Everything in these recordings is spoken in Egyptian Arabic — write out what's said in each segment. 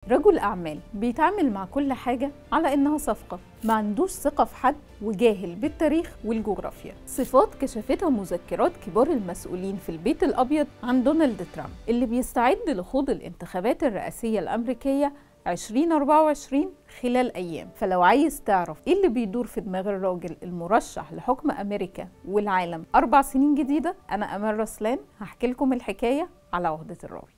رجل أعمال بيتعامل مع كل حاجة على إنها صفقة ما عندوش ثقة في حد وجاهل بالتاريخ والجغرافيا صفات كشفتها مذكرات كبار المسؤولين في البيت الأبيض عن دونالد ترامب اللي بيستعد لخوض الانتخابات الرئاسية الأمريكية 2024 خلال أيام فلو عايز تعرف إيه اللي بيدور في دماغ الراجل المرشح لحكم أمريكا والعالم أربع سنين جديدة أنا أمال رسلان هحكي لكم الحكاية على عهدة الراوي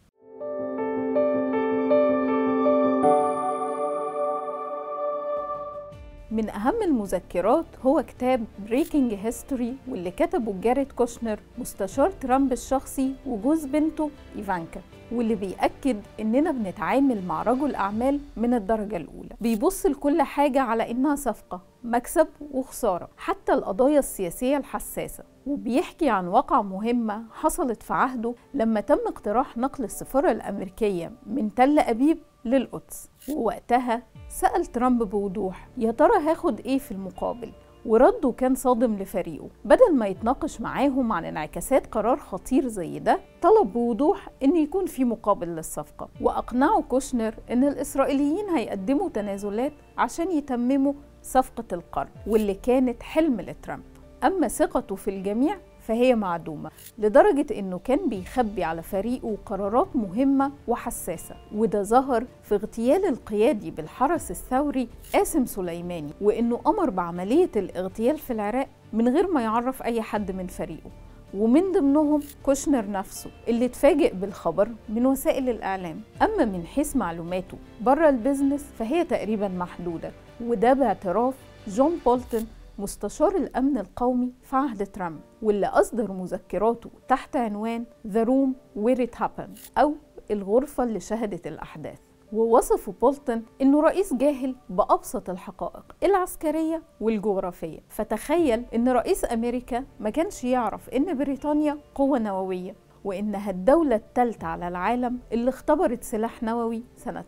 من أهم المذكرات هو كتاب بريكنج هيستوري واللي كتبه جاريت كوشنر مستشار ترامب الشخصي وجوز بنته إيفانكا واللي بيأكد إننا بنتعامل مع رجل أعمال من الدرجة الأولى بيبص لكل حاجة على إنها صفقة مكسب وخسارة حتى القضايا السياسية الحساسة وبيحكي عن واقعة مهمة حصلت في عهده لما تم اقتراح نقل السفارة الأمريكية من تل أبيب للقدس ووقتها سأل ترامب بوضوح يا ترى هاخد إيه في المقابل ورده كان صادم لفريقه بدل ما يتناقش معاهم عن انعكاسات قرار خطير زي ده طلب بوضوح ان يكون في مقابل للصفقة واقنعه كوشنر ان الاسرائيليين هيقدموا تنازلات عشان يتمموا صفقة القرن واللي كانت حلم لترامب اما ثقته في الجميع فهي معدومة لدرجة إنه كان بيخبي على فريقه قرارات مهمة وحساسة وده ظهر في اغتيال القيادي بالحرس الثوري قاسم سليماني وإنه أمر بعملية الاغتيال في العراق من غير ما يعرف أي حد من فريقه ومن ضمنهم كوشنر نفسه اللي اتفاجئ بالخبر من وسائل الإعلام أما من حيث معلوماته بره البيزنس فهي تقريبا محدودة وده باعتراف جون بولتون مستشار الأمن القومي في عهد ترامب واللي أصدر مذكراته تحت عنوان The Room Where It Happened أو الغرفة اللي شهدت الأحداث ووصفوا بولتون انه رئيس جاهل بابسط الحقائق العسكريه والجغرافيه فتخيل ان رئيس امريكا ما كانش يعرف ان بريطانيا قوه نوويه وإنها الدولة الثالثة على العالم اللي اختبرت سلاح نووي سنة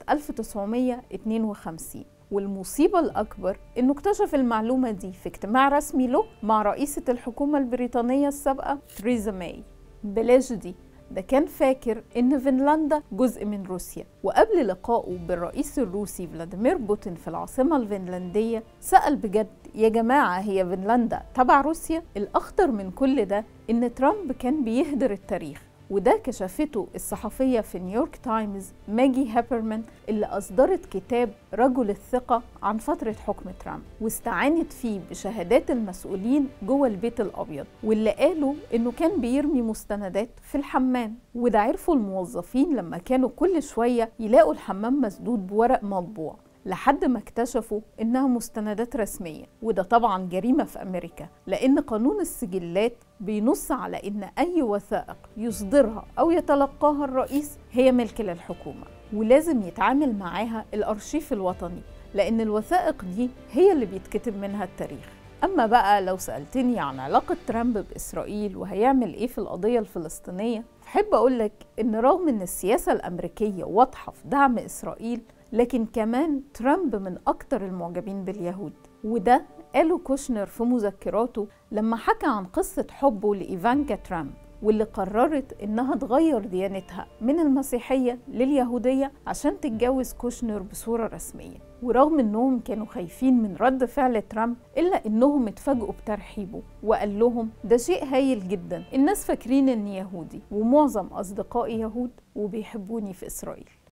1952 والمصيبة الأكبر إنه اكتشف المعلومة دي في اجتماع رسمي له مع رئيسة الحكومة البريطانية السابقة تريزا ماي بلاش دي ده كان فاكر إن فنلندا جزء من روسيا وقبل لقائه بالرئيس الروسي فلاديمير بوتين في العاصمة الفنلندية سأل بجد يا جماعة هي فنلندا تبع روسيا؟ الأخطر من كل ده إن ترامب كان بيهدر التاريخ وده كشفته الصحفية في نيويورك تايمز ماجي هابرمان اللي أصدرت كتاب رجل الثقة عن فترة حكم ترامب واستعانت فيه بشهادات المسؤولين جوه البيت الأبيض واللي قالوا إنه كان بيرمي مستندات في الحمام وده عرفوا الموظفين لما كانوا كل شوية يلاقوا الحمام مسدود بورق مطبوع لحد ما اكتشفوا انها مستندات رسميه وده طبعا جريمه في امريكا لان قانون السجلات بينص على ان اي وثائق يصدرها او يتلقاها الرئيس هي ملك للحكومه ولازم يتعامل معاها الارشيف الوطني لان الوثائق دي هي اللي بيتكتب منها التاريخ اما بقى لو سالتني عن علاقه ترامب باسرائيل وهيعمل ايه في القضيه الفلسطينيه فحب اقولك ان رغم ان السياسه الامريكيه واضحه في دعم اسرائيل لكن كمان ترامب من أكتر المعجبين باليهود وده قاله كوشنر في مذكراته لما حكى عن قصة حبه لإيفانكا ترامب واللي قررت إنها تغير ديانتها من المسيحية لليهودية عشان تتجوز كوشنر بصورة رسمية ورغم إنهم كانوا خايفين من رد فعل ترامب إلا إنهم اتفاجئوا بترحيبه وقال لهم ده شيء هايل جدا الناس فاكرين إني يهودي ومعظم أصدقائي يهود وبيحبوني في إسرائيل